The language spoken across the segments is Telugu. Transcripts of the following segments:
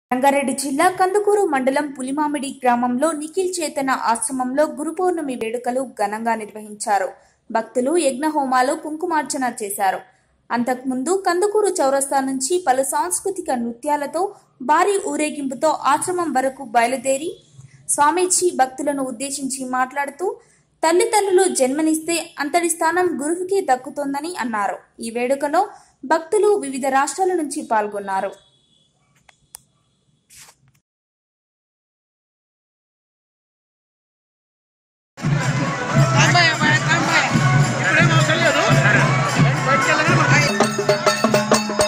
రంగారెడ్డి జిల్లా కందుకూరు మండలం పులిమామిడి గ్రామంలో నిఖిల్ చేతన ఆశ్రమంలో గురు పౌర్ణమి వేడుకలు ఘనంగా నిర్వహించారు భక్తులు యజ్ఞ హోమాలు కుంకుమార్చన చేశారు అంతకుముందు కందుకూరు చౌరస్తా నుంచి పలు సాంస్కృతిక నృత్యాలతో భారీ ఊరేగింపుతో ఆశ్రమం వరకు బయలుదేరి స్వామీజీ భక్తులను ఉద్దేశించి మాట్లాడుతూ తల్లిదండ్రులు జన్మనిస్తే అంతటి స్థానం గురువుకే దక్కుతోందని అన్నారు ఈ వేడుకలో భక్తులు వివిధ రాష్ట్రాల నుంచి పాల్గొన్నారు కాంబాయ మన కాంబాయ ఇప్పుడేం అవసరం లేదు బయటికి వెళ్ళగానే మన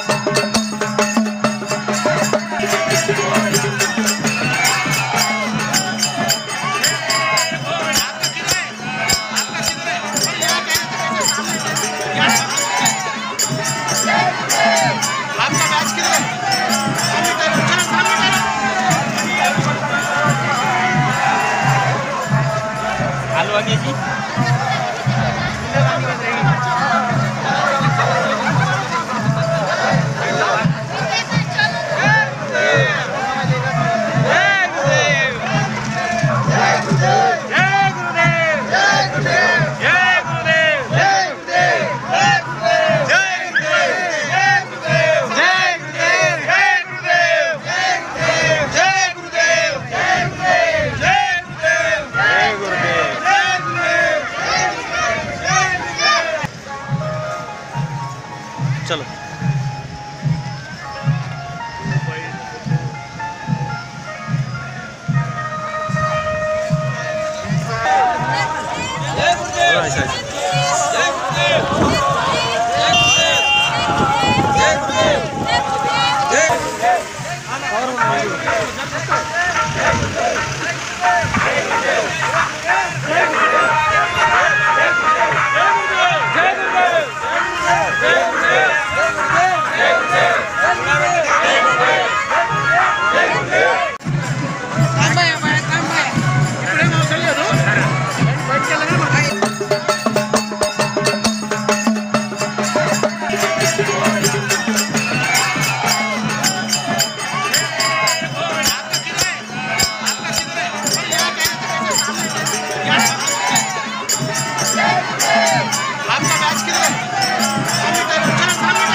आपका बैच किधर है सामने करो चलो सामने करो आलू आगे जी चलो ऐसा ऐसा కాంబాయ మన కాంబాయ ఇప్పుడేం అవసరం లేదు బయటికి వెళ్ళగానే మన आपका बैच किधर है सामने करो चलो सामने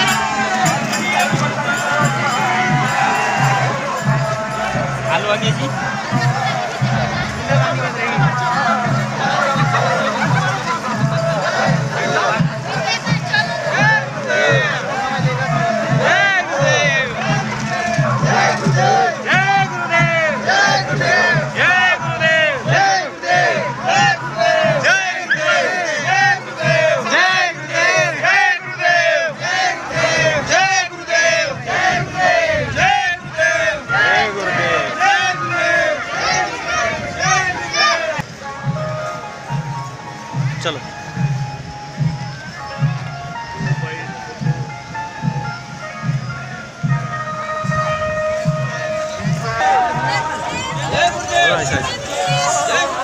करो आलू आगे जी चलो ऐसा ऐसा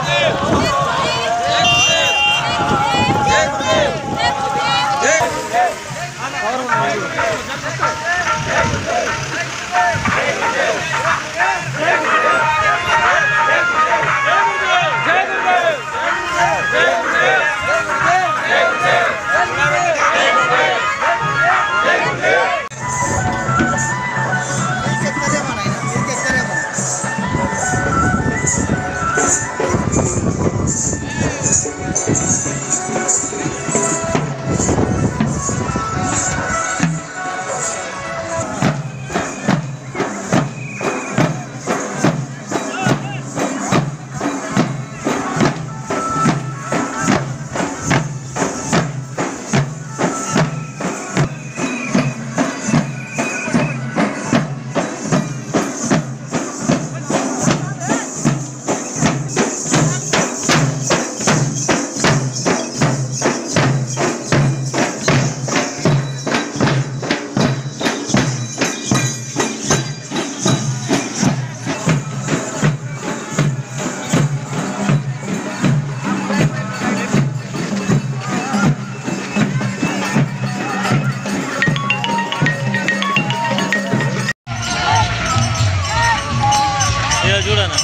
ఇక చూడనా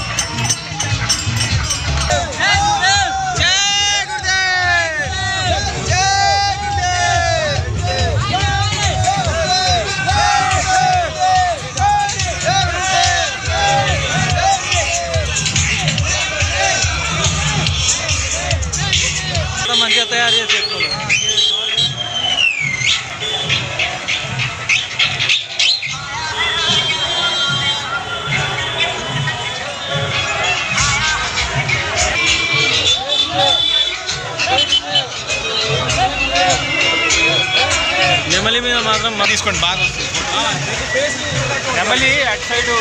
అంతా మంచిగా తయారు చేసి పెట్టుకున్నాం నెమలి మీద మాత్రం మ- తీసుకోండి బాగా వస్తుంది నెమలి అటు సైడ్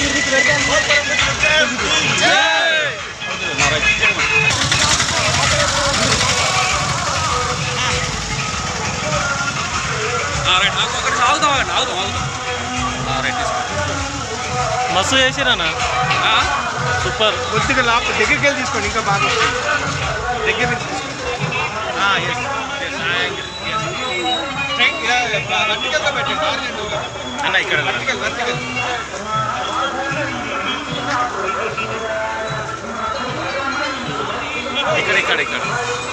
మస్తు చేసిరానా సూపర్ కొద్దిగా లోపల దగ్గరికి వెళ్ళి తీసుకోండి ఇంకా బాగా వస్తుంది దగ్గర నుంచి తీసుకోండి Ah, yes. Yes, I agree. Yes. Straight, yeah, yeah, vertical గా పెట్టండి. అన్న ఇక్కడ వర్టికల్ వర్టికల్ ఇక్కడ ఇక్కడ ఇక్కడ